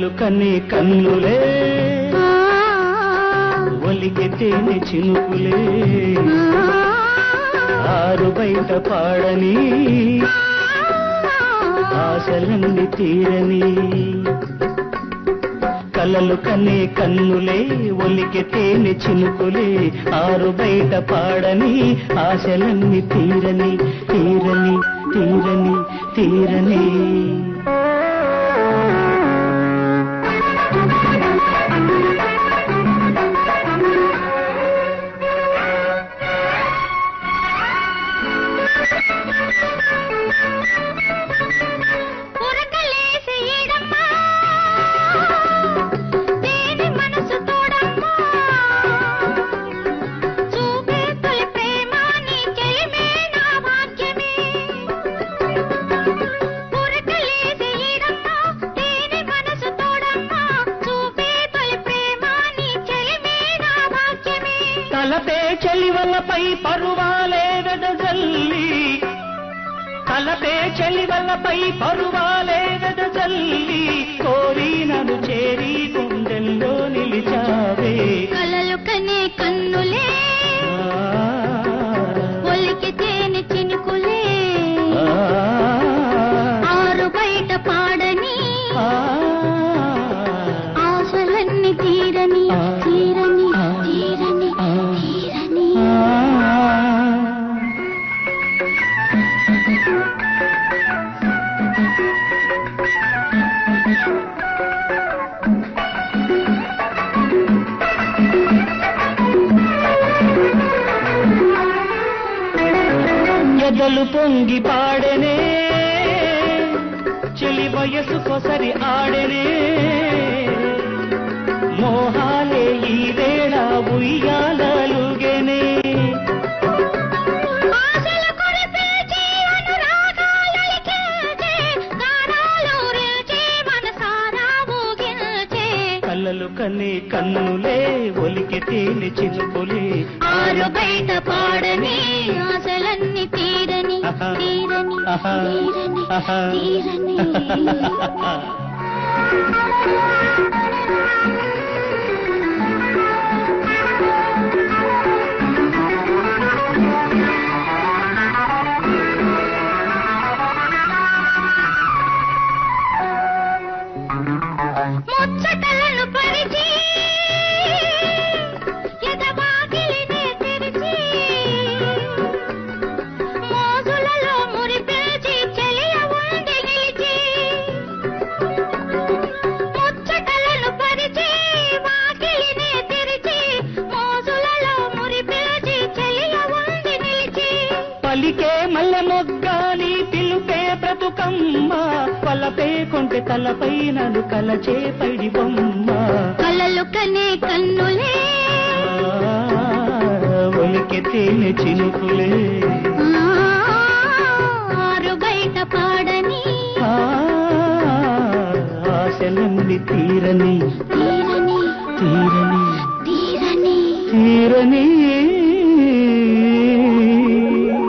కలలు కనే కన్నులే ఒలికి తేనె చినుకులే ఆరు బయట పాడని ఆశలన్నీ తీరని కలలు కనే కన్నులే ఒలికి తేనె చినుకులే ఆరు బయట పాడని ఆశలన్నీ తీరని తీరని తీరని తీరని ఉరకలేసి ఈడమ్మా, దేని మనసు తోడమ్మా, చూపే తొలి ప్రేమ నీ చెలిమే నా భాగ్యమే. ఉరకలేసి ఈడమ్మా, దేని మనసు తోడమ్మా, చూపే తొలి ప్రేమ నీ చెలిమే నా భాగ్యమే. తలపే చెలివలపై పరువాలే వెదజల్లి తలపే చెలివలపై పరువాలే వెదజల్లి కోరి నన్ను చేరి గుండెల్లో నిలిచావే కలలు కనే కన్నులే ఒలికి తేనె చినుకులే ఆ, ఆరు బయట పాడని ఆ, ఆశలన్నీ తీరని ఆ. తీరని ఆ. తీరని ఆ. తీరని ఆ. ఎదలు పొంగి పాడెనే చెలి వయసు కొసరి ఆడెనే మోహాలే ఈ వేళ ఉయ్యాలలుగెనే ఆశల కురిపేచే అనురాగాలలికేచే గానాలు రేచే మనసారా ఊగిల్చే కళ్ళలు కన్నే కన్నులే ఒలికి తేనె చినుకులే ఆరు బయట పాడని ఆశలన్నీ తీరని ఆహా. తీరని ఆహా. తీరని ఆహా. తీరని ముచ్చటలను పరిచి ఎదవాకిలినే తెరిచి మోజులలో మురిపేచి చెలియ ఉండి నిలిచి ముచ్చటలను పరిచి వాకిలినే తెరిచి మోజులలో మురిపేచి చెలియ ఉండి నిలిచి పలికే మల్ల మొగ్గాని పిలుపే బ్రతుకమ్మ పలపే కొంటె తలపై నన్ను కలచే పడి బొమ్మ కలలు కనే కన్నులే ఆ, ఒలికి తేనె చినుకులే ఆ, ఆరు బయట పాడని ఆ, ఆశలన్నీ తీరని తీరని తీరని తీరని తీరని